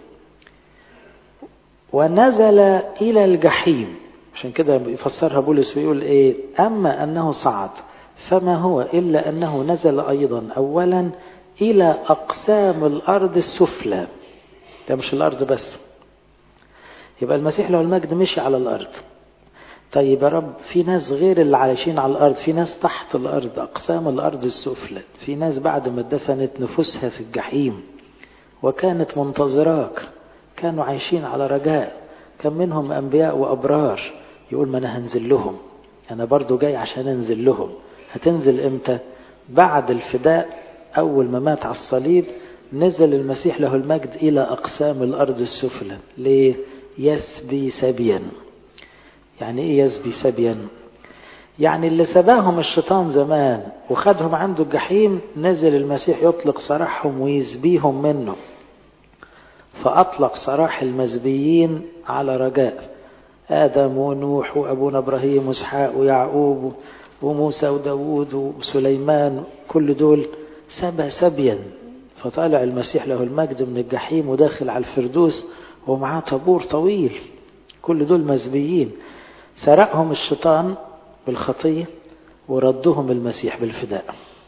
ونزل إلى الجحيم عشان كده يفسرها بولس ويقول إيه أما أنه صعد فما هو إلا أنه نزل أيضا أولا إلى أقسام الأرض السفلى ده مش الأرض بس يبقى المسيح له المجد مشي على الأرض طيب يا رب في ناس غير اللي عايشين على الأرض في ناس تحت الأرض أقسام الأرض السفلى في ناس بعد ما دفنت نفوسها في الجحيم وكانت منتظراك كانوا عايشين على رجاء كان منهم أنبياء وأبرار يقول ما أنا هنزل لهم أنا برضو جاي عشان أنزل لهم هتنزل إمتى بعد الفداء أول ما مات على الصليب نزل المسيح له المجد إلى أقسام الأرض السفلى ليه يسبي سبيا يعني إيه يسبي سبيا يعني اللي سباهم الشيطان زمان وخدهم عنده الجحيم نزل المسيح يطلق سراحهم ويسبيهم منه فأطلق سراح المزبيين على رجاء آدم ونوح وأبونا إبراهيم وإسحاق ويعقوب وموسى وداود وسليمان كل دول سبى سبيا فطالع المسيح له المجد من الجحيم وداخل على الفردوس ومعاه طابور طويل كل دول مزبيين سرقهم الشيطان بالخطية وردهم المسيح بالفداء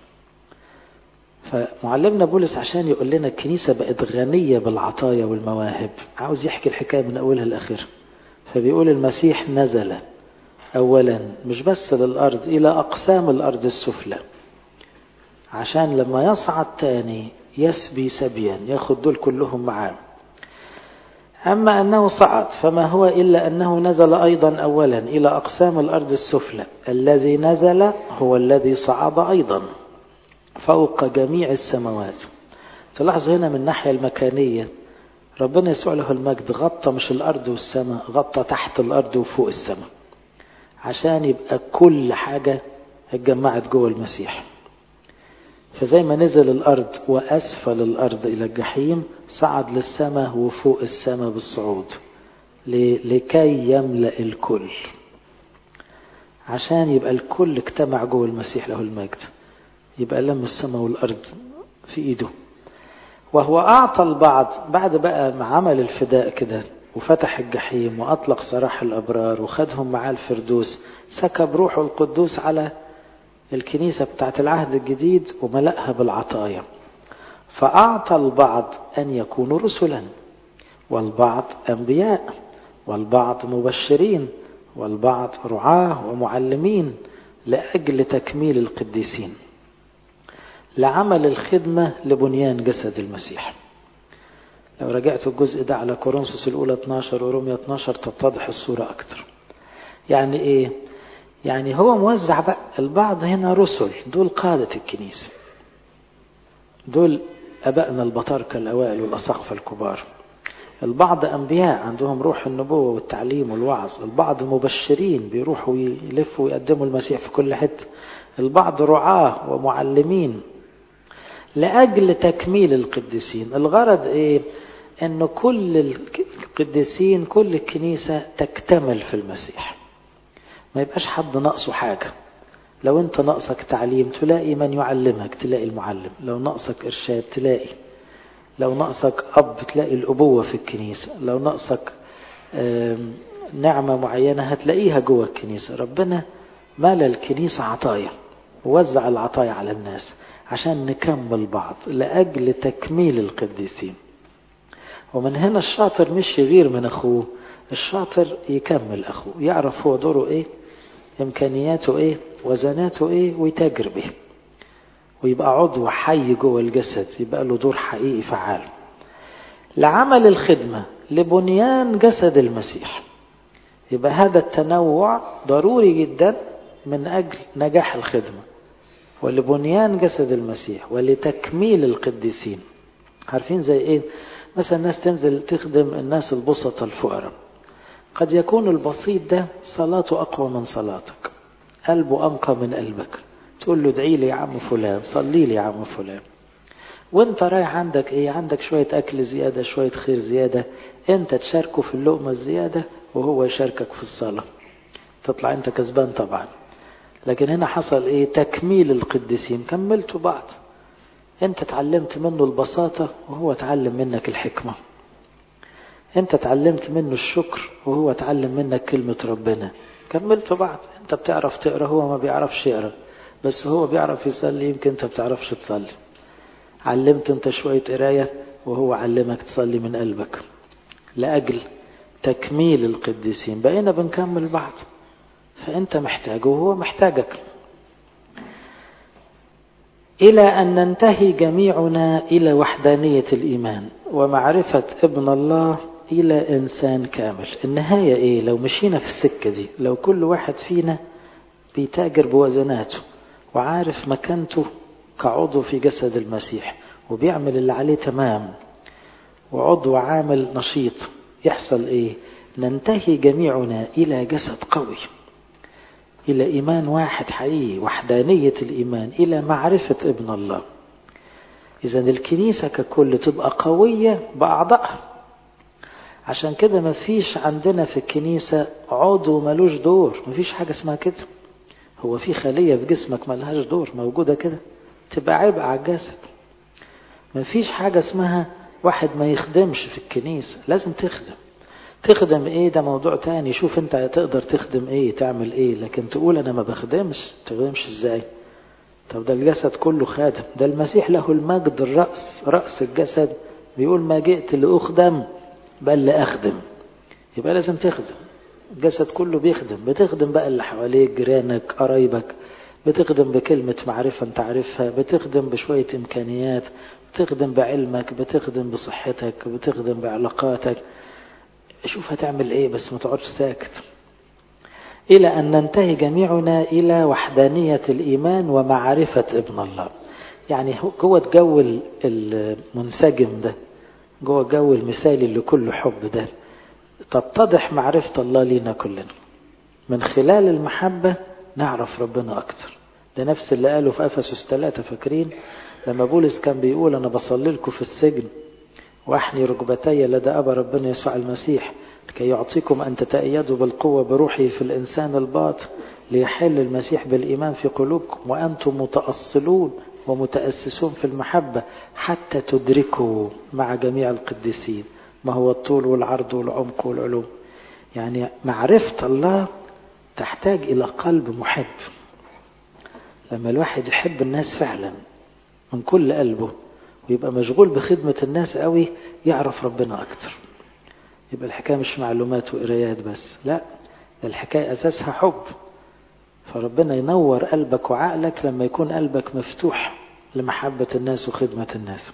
فمعلمنا بولس عشان يقول لنا الكنيسة بقت غنية بالعطايا والمواهب عاوز يحكي الحكاية من أولها لآخرها فبيقول المسيح نزل أولا مش بس للأرض إلى أقسام الأرض السفلى عشان لما يصعد تاني يسبي سبيا ياخد دول كلهم معاه أما أنه صعد فما هو إلا أنه نزل أيضا أولا إلى أقسام الأرض السفلى الذي نزل هو الذي صعد أيضا فوق جميع السماوات تلاحظ هنا من الناحية المكانية ربنا يسوع له المجد غطى مش الأرض والسماء غطى تحت الأرض وفوق السماء عشان يبقى كل حاجة اتجمعت جوه المسيح فزي ما نزل الأرض وأسفل الأرض إلى الجحيم صعد للسماء وفوق السماء بالصعود لكي يملأ الكل عشان يبقى الكل اجتمع جوه المسيح له المجد يبقى لم السماء والأرض في إيده وهو أعطى البعض بعد بقى ما عمل الفداء كده وفتح الجحيم وأطلق سراح الأبرار وخدهم معاه الفردوس سكب روحه القدوس على الكنيسة بتاعت العهد الجديد وملأها بالعطايا فأعطى البعض أن يكونوا رسلا والبعض أنبياء والبعض مبشرين والبعض رعاة ومعلمين لأجل تكميل القديسين لعمل الخدمة لبنيان جسد المسيح لو رجعت الجزء ده على كورنثوس الأولى 12 ورومية 12 تتضح الصورة أكتر يعني إيه؟ يعني هو موزع بقى البعض هنا رسل دول قادة الكنيسة دول أبائنا البطاركة الأوائل والأساقفة الكبار البعض أنبياء عندهم روح النبوة والتعليم والوعظ البعض مبشرين بيروحوا يلفوا ويقدموا المسيح في كل حتة البعض رعاة ومعلمين لأجل تكميل القديسين الغرض إيه أن كل القديسين كل الكنيسة تكتمل في المسيح ما يبقاش حد ناقصه حاجة لو انت ناقصك تعليم تلاقي من يعلمك تلاقي المعلم لو ناقصك إرشاد تلاقي لو ناقصك أب تلاقي الأبوة في الكنيسة لو ناقصك نعمة معينة هتلاقيها جوه الكنيسة ربنا مال الكنيسة عطايا ووزع العطايا على الناس عشان نكمل بعض لأجل تكميل القديسين ومن هنا الشاطر مش يغير من أخوه الشاطر يكمل أخوه يعرف هو دوره إيه إمكانياته إيه وزناته إيه ويتاجر به ويبقى عضو حي جوه الجسد يبقى له دور حقيقي فعال لعمل الخدمة لبنيان جسد المسيح يبقى هذا التنوع ضروري جدا من أجل نجاح الخدمة ولبنيان جسد المسيح ولتكميل القديسين عارفين زي ايه مثلا الناس تنزل تخدم الناس البسطة الفقراء قد يكون البسيط ده صلاته أقوى من صلاتك قلبه أنقى من قلبك تقول له ادعي لي يا عم فلان صلي لي يا عم فلان وانت رايح عندك ايه عندك شوية اكل زيادة شوية خير زيادة انت تشاركه في اللقمة الزيادة وهو يشاركك في الصلاة تطلع انت كسبان طبعا لكن هنا حصل ايه تكميل القديسين كملتوا بعض انت اتعلمت منه البساطة وهو اتعلم منك الحكمة انت اتعلمت منه الشكر وهو اتعلم منك كلمة ربنا كملتوا بعض انت بتعرف تقرا هو ما بيعرفش يقرا بس هو بيعرف يصلي يمكن انت بتعرفش تصلي علمت انت شوية قراية وهو علمك تصلي من قلبك لأجل تكميل القديسين بقينا بنكمل بعض فأنت محتاجه وهو محتاجك إلى أن ننتهي جميعنا إلى وحدانية الإيمان ومعرفة ابن الله إلى إنسان كامل النهاية إيه لو مشينا في السكة دي لو كل واحد فينا بيتاجر بوزناته وعارف مكانته كعضو في جسد المسيح وبيعمل اللي عليه تمام وعضو عامل نشيط يحصل ايه ننتهي جميعنا الى جسد قوي الى ايمان واحد حقيقي وحدانية الايمان الى معرفة ابن الله اذا الكنيسة ككل تبقى قوية باعضائها عشان كده ما فيش عندنا في الكنيسة عضو ملوش دور ما فيش حاجة اسمها كده هو في خلية في جسمك ملهاش دور موجودة كده تبقى عبء على الجسد ما فيش حاجة اسمها واحد ما يخدمش في الكنيسة لازم تخدم تخدم ايه ده موضوع تاني شوف انت تقدر تخدم ايه تعمل ايه لكن تقول انا ما بخدمش تخدمش ازاي طب ده الجسد كله خادم ده المسيح له المجد الرأس رأس الجسد بيقول ما جئت لأخدم بل لأخدم يبقى لازم تخدم الجسد كله بيخدم بتخدم بقى اللي حواليك جيرانك قرايبك بتخدم بكلمة معرفة انت عارفها بتخدم بشوية إمكانيات بتخدم بعلمك بتخدم بصحتك بتخدم بعلاقاتك شوف هتعمل ايه بس ما تقعدش ساكت إلى أن ننتهي جميعنا إلى وحدانية الإيمان ومعرفة ابن الله يعني جوه الجو المنسجم ده جوه الجو المثالي اللي كله حب ده تتضح معرفة الله لينا كلنا من خلال المحبة نعرف ربنا أكتر ده نفس اللي قاله في أفسس ثلاثة فاكرين لما بولس كان بيقول أنا بصلي لكم في السجن وأحني ركبتي لدى أبا ربنا يسوع المسيح لكي يعطيكم أن تتأيدوا بالقوة بروحه في الإنسان الباطن ليحل المسيح بالإيمان في قلوبكم وأنتم متأصلون ومتأسسون في المحبة حتى تدركوا مع جميع القديسين ما هو الطول والعرض والعمق والعلوم يعني معرفة الله تحتاج إلى قلب محب لما الواحد يحب الناس فعلا من كل قلبه ويبقى مشغول بخدمة الناس قوي يعرف ربنا أكتر يبقى الحكاية مش معلومات وقرايات بس لا ده الحكاية أساسها حب فربنا ينور قلبك وعقلك لما يكون قلبك مفتوح لمحبة الناس وخدمة الناس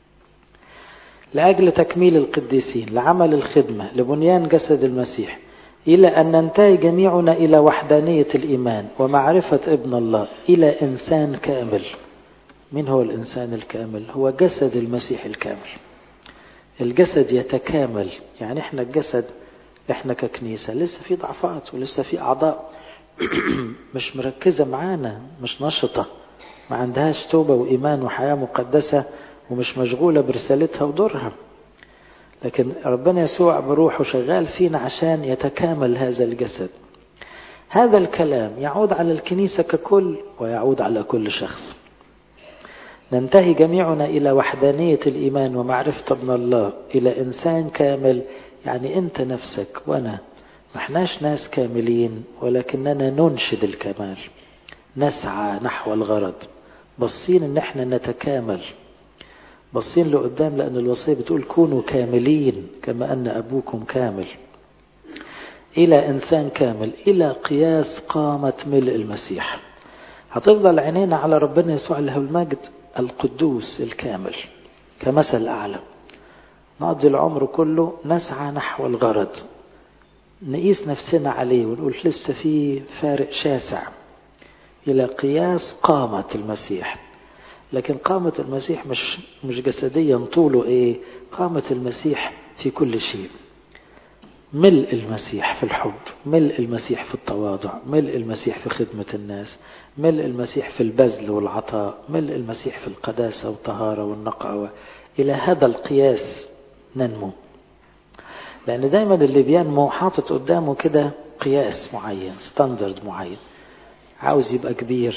لأجل تكميل القديسين لعمل الخدمة لبنيان جسد المسيح إلى أن ننتهي جميعنا إلى وحدانية الإيمان ومعرفة ابن الله إلى إنسان كامل من هو الإنسان الكامل هو جسد المسيح الكامل الجسد يتكامل يعني احنا الجسد احنا ككنيسة لسه في ضعفات ولسه في أعضاء مش مركزة معانا مش نشطة ما عندهاش توبة وإيمان وحياة مقدسة ومش مشغولة برسالتها ودورها لكن ربنا يسوع بروحه شغال فينا عشان يتكامل هذا الجسد هذا الكلام يعود على الكنيسة ككل ويعود على كل شخص ننتهي جميعنا إلى وحدانية الإيمان ومعرفة ابن الله إلى إنسان كامل يعني أنت نفسك وأنا ما احناش ناس كاملين ولكننا ننشد الكمال نسعى نحو الغرض بصين ان احنا نتكامل بصين لقدام لأن الوصية بتقول كونوا كاملين كما أن أبوكم كامل إلى إنسان كامل إلى قياس قامة ملء المسيح هتفضل عينينا على ربنا يسوع له المجد القدوس الكامل كمثل أعلى نقضي العمر كله نسعى نحو الغرض نقيس نفسنا عليه ونقول لسه في فارق شاسع إلى قياس قامة المسيح لكن قامة المسيح مش مش جسديا طوله ايه قامة المسيح في كل شيء ملء المسيح في الحب ملء المسيح في التواضع ملء المسيح في خدمة الناس ملء المسيح في البذل والعطاء ملء المسيح في القداسة والطهارة والنقاوة إلى هذا القياس ننمو لأن دايما اللي بينمو حاطط قدامه كده قياس معين ستاندرد معين عاوز يبقى كبير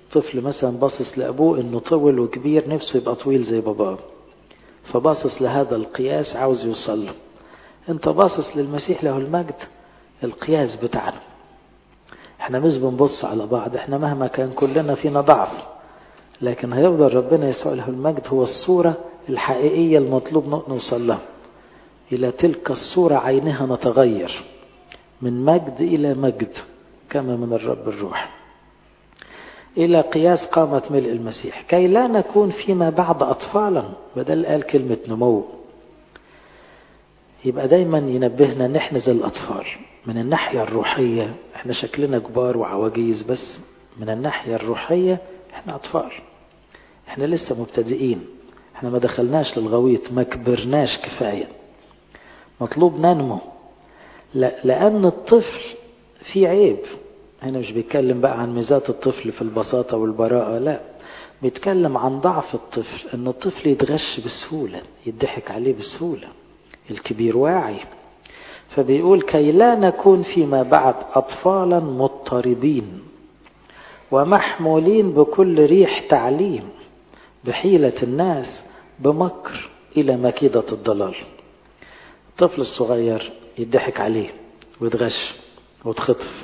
طفل مثلا باصص لأبوه إنه طول وكبير نفسه يبقى طويل زي باباه فباصص لهذا القياس عاوز يوصل له انت باصص للمسيح له المجد القياس بتاعنا احنا مش بنبص على بعض احنا مهما كان كلنا فينا ضعف لكن هيفضل ربنا يسوع له المجد هو الصورة الحقيقية المطلوب نوصل لها إلى تلك الصورة عينها نتغير من مجد إلى مجد كما من الرب الروح إلى قياس قامة ملء المسيح كي لا نكون فيما بعد أطفالا بدل قال كلمة نمو يبقى دايما ينبهنا نحنز الأطفال من الناحية الروحية احنا شكلنا كبار وعواجيز بس من الناحية الروحية احنا أطفال احنا لسه مبتدئين احنا ما دخلناش للغويط ما كبرناش كفاية مطلوب ننمو لا لأن الطفل فيه عيب هنا مش بيتكلم بقى عن ميزات الطفل في البساطة والبراءة لا بيتكلم عن ضعف الطفل ان الطفل يتغش بسهولة يضحك عليه بسهولة الكبير واعي فبيقول كي لا نكون فيما بعد أطفالا مضطربين ومحمولين بكل ريح تعليم بحيلة الناس بمكر إلى مكيدة الضلال الطفل الصغير يضحك عليه ويتغش ويتخطف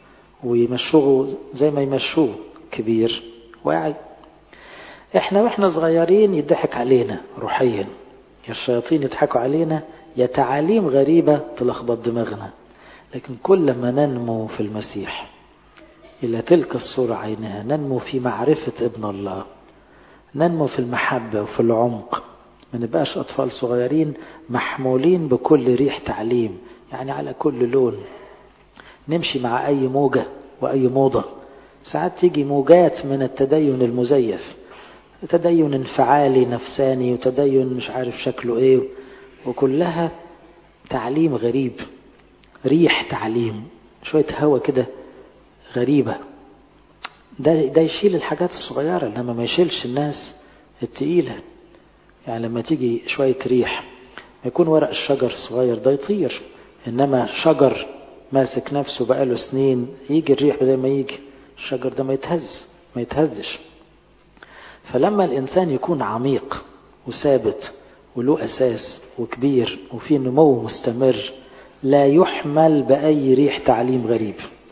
ويمشوه زي ما يمشوه كبير واعي احنا واحنا صغيرين يضحك علينا روحيا يا الشياطين يضحكوا علينا يا تعاليم غريبة تلخبط دماغنا لكن كل ما ننمو في المسيح إلى تلك الصورة عينها ننمو في معرفة ابن الله ننمو في المحبة وفي العمق ما نبقاش أطفال صغيرين محمولين بكل ريح تعليم يعني على كل لون نمشي مع أي موجة وأي موضة ساعات تيجي موجات من التدين المزيف تدين انفعالي نفساني وتدين مش عارف شكله ايه وكلها تعليم غريب ريح تعليم شوية هوا كده غريبة ده, ده يشيل الحاجات الصغيرة انما ما يشيلش الناس التقيلة يعني لما تيجي شوية ريح ما يكون ورق الشجر الصغير ده يطير انما شجر ماسك نفسه بقاله سنين يجي الريح زي ما يجي الشجر ده ما يتهز ما يتهزش فلما الإنسان يكون عميق وثابت وله أساس وكبير وفيه نمو مستمر لا يحمل بأي ريح تعليم غريب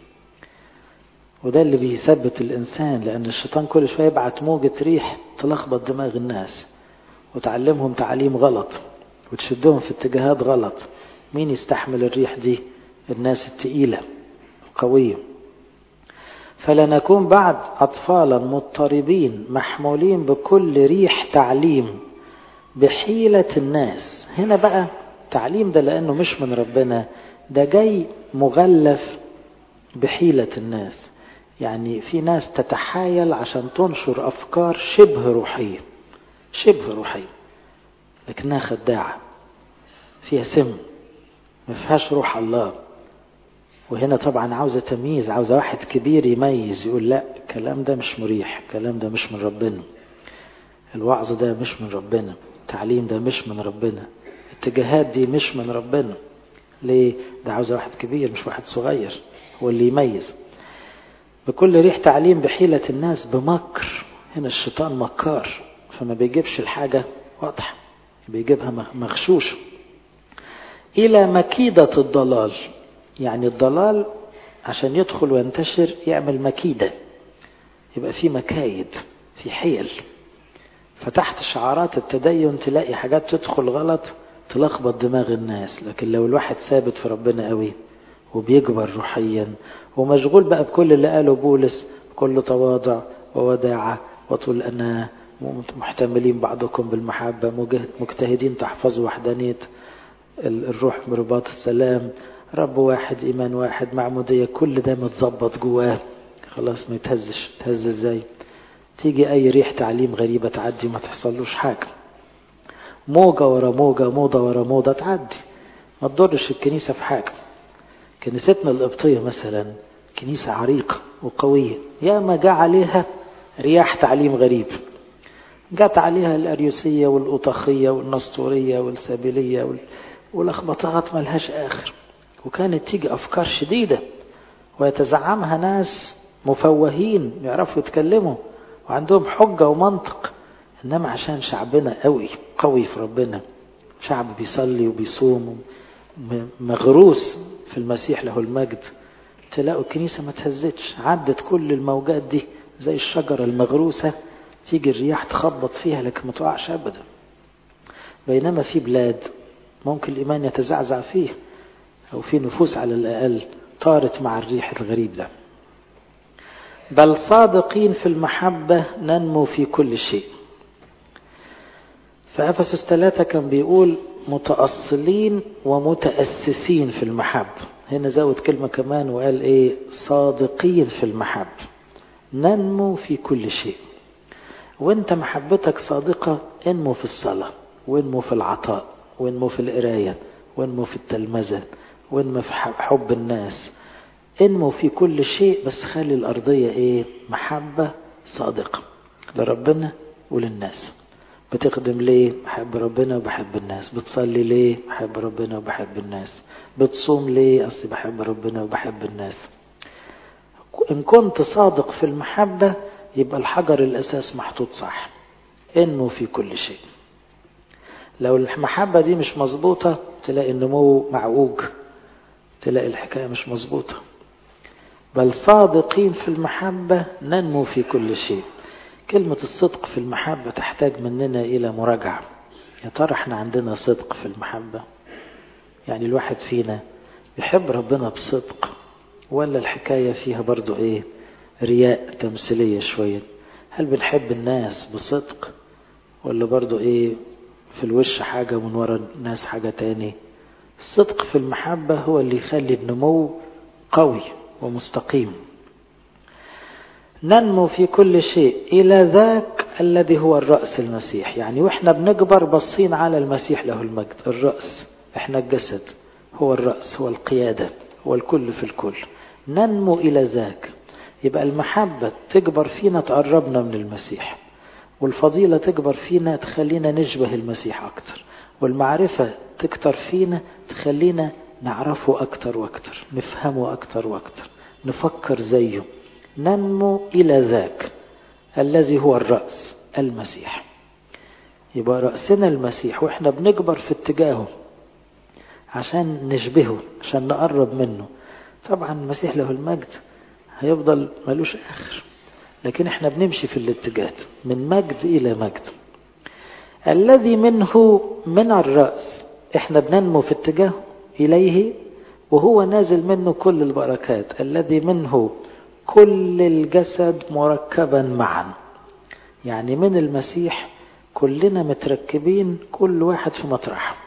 وده اللي بيثبت الإنسان لأن الشيطان كل شوية يبعت موجة ريح تلخبط دماغ الناس وتعلمهم تعليم غلط وتشدهم في اتجاهات غلط مين يستحمل الريح دي الناس التقيلة القوية فلنكون بعد أطفالا مضطربين محمولين بكل ريح تعليم بحيلة الناس هنا بقى تعليم ده لأنه مش من ربنا ده جاي مغلف بحيلة الناس يعني في ناس تتحايل عشان تنشر أفكار شبه روحية شبه روحية لكنها خداعة فيها سم ما فيهاش روح الله وهنا طبعا عاوزة تمييز عاوزة واحد كبير يميز يقول لا الكلام ده مش مريح الكلام ده مش من ربنا الوعظ ده مش من ربنا التعليم ده مش من ربنا الاتجاهات دي مش من ربنا ليه ده عاوزة واحد كبير مش واحد صغير هو اللي يميز بكل ريح تعليم بحيلة الناس بمكر هنا الشيطان مكار فما بيجيبش الحاجة واضحة بيجيبها مغشوشة إلى مكيدة الضلال يعني الضلال عشان يدخل وينتشر يعمل مكيدة يبقى في مكايد في حيل فتحت شعارات التدين تلاقي حاجات تدخل غلط تلخبط دماغ الناس لكن لو الواحد ثابت في ربنا قوي وبيكبر روحيا ومشغول بقى بكل اللي قاله بولس بكل تواضع ووداعة وطول أنا محتملين بعضكم بالمحبة مجتهدين تحفظوا وحدانية الروح برباط السلام رب واحد إيمان واحد معمودية كل ده متظبط جواه خلاص ما يتهزش تهز ازاي تيجي أي ريح تعليم غريبة تعدي ما تحصلوش حاجة موجة ورا موجة موضة ورا موضة تعدي ما تضرش الكنيسة في حاجة كنيستنا القبطية مثلا كنيسة عريقة وقوية يا ما جاء عليها رياح تعليم غريب جات عليها الأريوسية والأوطخية والنسطورية والسابلية وال... ولخبطات ملهاش آخر وكانت تيجي أفكار شديدة ويتزعمها ناس مفوهين يعرفوا يتكلموا وعندهم حجة ومنطق إنما عشان شعبنا قوي قوي في ربنا شعب بيصلي وبيصوم مغروس في المسيح له المجد تلاقوا الكنيسة ما تهزتش عدت كل الموجات دي زي الشجرة المغروسة تيجي الرياح تخبط فيها لكن ما تقعش أبدا بينما في بلاد ممكن الإيمان يتزعزع فيه أو في نفوس على الأقل طارت مع الريح الغريب ده بل صادقين في المحبة ننمو في كل شيء فأفسس ثلاثة كان بيقول متأصلين ومتأسسين في المحبة هنا زود كلمة كمان وقال ايه صادقين في المحبة ننمو في كل شيء وانت محبتك صادقة انمو في الصلاة وانمو في العطاء وانمو في القراية وانمو في التلمذة وانمو في حب الناس انمو في كل شيء بس خلي الأرضية ايه محبة صادقة لربنا وللناس بتخدم ليه بحب ربنا وبحب الناس بتصلي ليه بحب ربنا وبحب الناس بتصوم ليه أصلي بحب ربنا وبحب الناس إن كنت صادق في المحبة يبقى الحجر الأساس محطوط صح انمو في كل شيء لو المحبة دي مش مظبوطة تلاقي النمو معوج تلاقي الحكاية مش مظبوطة بل صادقين في المحبة ننمو في كل شيء كلمة الصدق في المحبة تحتاج مننا إلى مراجعة يا ترى احنا عندنا صدق في المحبة يعني الواحد فينا يحب ربنا بصدق ولا الحكاية فيها برضو ايه رياء تمثيلية شوية هل بنحب الناس بصدق ولا برضو ايه في الوش حاجة ومن ورا الناس حاجة تاني الصدق في المحبة هو اللي يخلي النمو قوي ومستقيم ننمو في كل شيء إلى ذاك الذي هو الرأس المسيح يعني وإحنا بنكبر بصين على المسيح له المجد الرأس إحنا الجسد هو الرأس هو القيادة هو الكل في الكل ننمو إلى ذاك يبقى المحبة تكبر فينا تقربنا من المسيح والفضيلة تكبر فينا تخلينا نشبه المسيح أكتر والمعرفة تكتر فينا تخلينا نعرفه أكتر وأكتر نفهمه أكتر وأكتر نفكر زيه ننمو إلى ذاك الذي هو الرأس المسيح يبقى رأسنا المسيح وإحنا بنكبر في اتجاهه عشان نشبهه عشان نقرب منه طبعا المسيح له المجد هيفضل ملوش آخر لكن احنا بنمشي في الاتجاه من مجد إلى مجد الذي منه من الرأس احنا بننمو في اتجاه إليه وهو نازل منه كل البركات الذي منه كل الجسد مركبا معا يعني من المسيح كلنا متركبين كل واحد في مطرح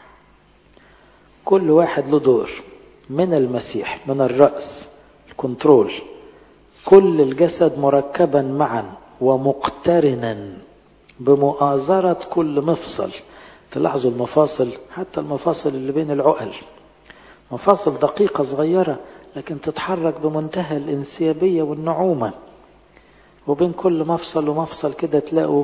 كل واحد له دور من المسيح من الرأس الكنترول كل الجسد مركبا معا ومقترنا بمؤازرة كل مفصل تلاحظوا المفاصل حتى المفاصل اللي بين العقل مفاصل دقيقة صغيرة لكن تتحرك بمنتهى الانسيابية والنعومة وبين كل مفصل ومفصل كده تلاقوا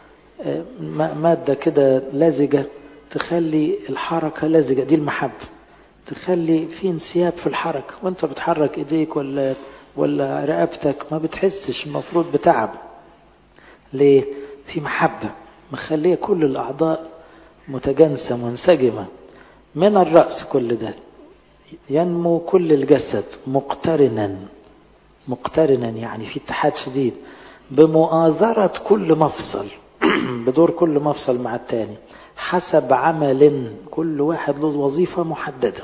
مادة كده لزجة تخلي الحركة لزجة دي المحبة تخلي في انسياب في الحركة وانت بتحرك ايديك ولا ولا رقبتك ما بتحسش المفروض بتعب ليه في محبة مخلية كل الأعضاء متجانسة منسجمة من الرأس كل ده ينمو كل الجسد مقترنا مقترنا يعني في اتحاد شديد بمؤازرة كل مفصل بدور كل مفصل مع التاني حسب عمل كل واحد له وظيفة محددة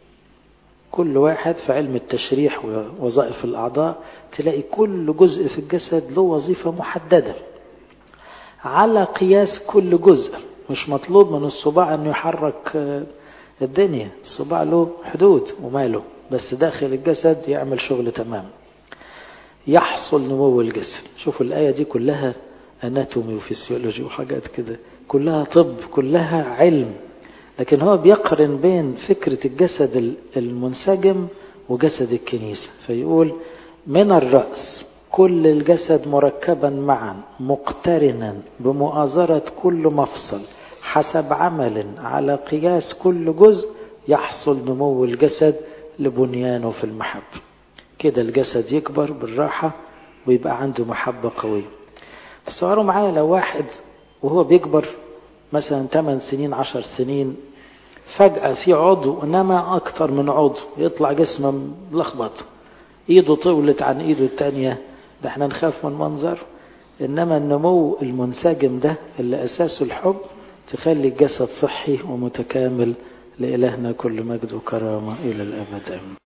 كل واحد في علم التشريح ووظائف الأعضاء تلاقي كل جزء في الجسد له وظيفة محددة على قياس كل جزء مش مطلوب من الصباع أنه يحرك الدنيا الصباع له حدود وماله بس داخل الجسد يعمل شغل تمام يحصل نمو الجسد شوفوا الآية دي كلها أناتومي وفسيولوجي وحاجات كده كلها طب كلها علم لكن هو بيقرن بين فكرة الجسد المنسجم وجسد الكنيسة فيقول من الرأس كل الجسد مركبا معا مقترنا بمؤازرة كل مفصل حسب عمل على قياس كل جزء يحصل نمو الجسد لبنيانه في المحبة كده الجسد يكبر بالراحة ويبقى عنده محبة قوية تصوروا معايا لو واحد وهو بيكبر مثلا 8 سنين 10 سنين فجأة في عضو انما اكتر من عضو يطلع جسمه ملخبط ايده طولت عن ايده التانية ده احنا نخاف من منظر انما النمو المنسجم ده اللي اساسه الحب تخلي الجسد صحي ومتكامل لإلهنا كل مجد وكرامة إلى الأبد آمين